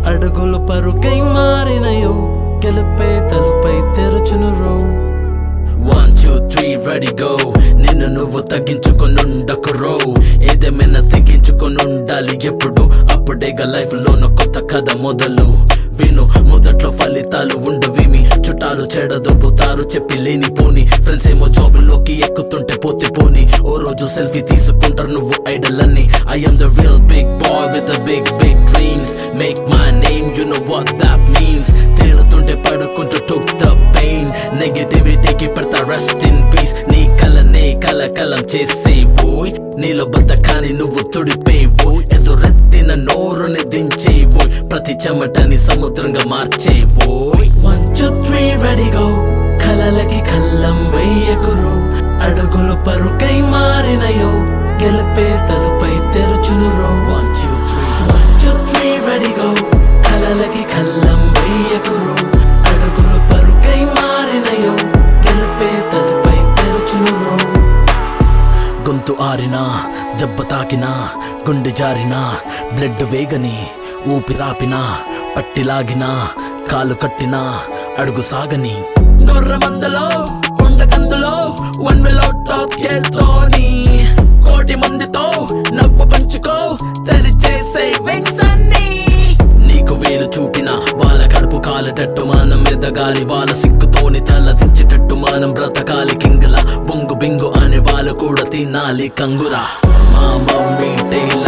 అడుగులు పరుకై మారినయో గెలుపే తలుపై తెరుచును రో one two three ready go నిన్ను నువ్వు తగ్గించుకొనుండకు రో ఏదేమైనా తెగించుకొనుండాలి ఎప్పుడు అప్పుడేగా లైఫ్ లోన కొత్త కథ మొదలు విను మొదట్లో ఫలితాలు ఉండవేమి చుట్టాలు చెడదొబ్బుతారు చెప్పి లేని పోని ఫ్రెండ్స్ ఏమో జాబుల్లోకి ఎక్కుతుంటే పోతే పోని ఓ రోజు సెల్ఫీ తీసుకుంటారు నువ్వు ఐడల్ అని I am the real big boy with the big big dreams make my name you know what that means తేలుతుంటే పడుకుంటూ took the pain నెగటివిటీకి పెడతా రెస్ట్ ఇన్ పీస్ నీ కలనే కలకలం చేసేవోయ్ నీలో బతకాని నువ్వు తుడిపేవోయ్ ఎదురెత్తిన నోరుని దించేవోయ్ ప్రతి చెమటని సముద్రంగా మార్చేవోయ్ one two three ready go కలలకి కల్లం వెయ్యకురు అడుగులు పరుకై మారినయో గెలుపే తలుపై తెరుచును రో One, two, three. One two three ready go కలలకి కల్లం వెయ్యకురు అడుగులు పరుకై మారినయో గెలుపే తలుపై తెరుచును రో గొంతు ఆరినా దెబ్బ తాకినా గుండె జారినా బ్లడ్ వేగని ఊపిరాపినా పట్టిలాగినా కాలు కట్టినా అడుగు సాగని గొర్ర మందలో ఉండకందులో వన్ టాప్ తోని కోటి మందితో నవ్వు పంచుకో తెరిచే సేవింగ్స్ అన్ని నీకు వేలు చూపిన వాళ్ళ కడుపు కాలటట్టు మనం ఎదగాలి వాళ్ళ సిక్కుతోని తల దించేటట్టు మనం బ్రతకాలి కింగల బొంగు బింగు అనే వాళ్ళు కూడా తినాలి కంగురా మా మమ్మీ టైల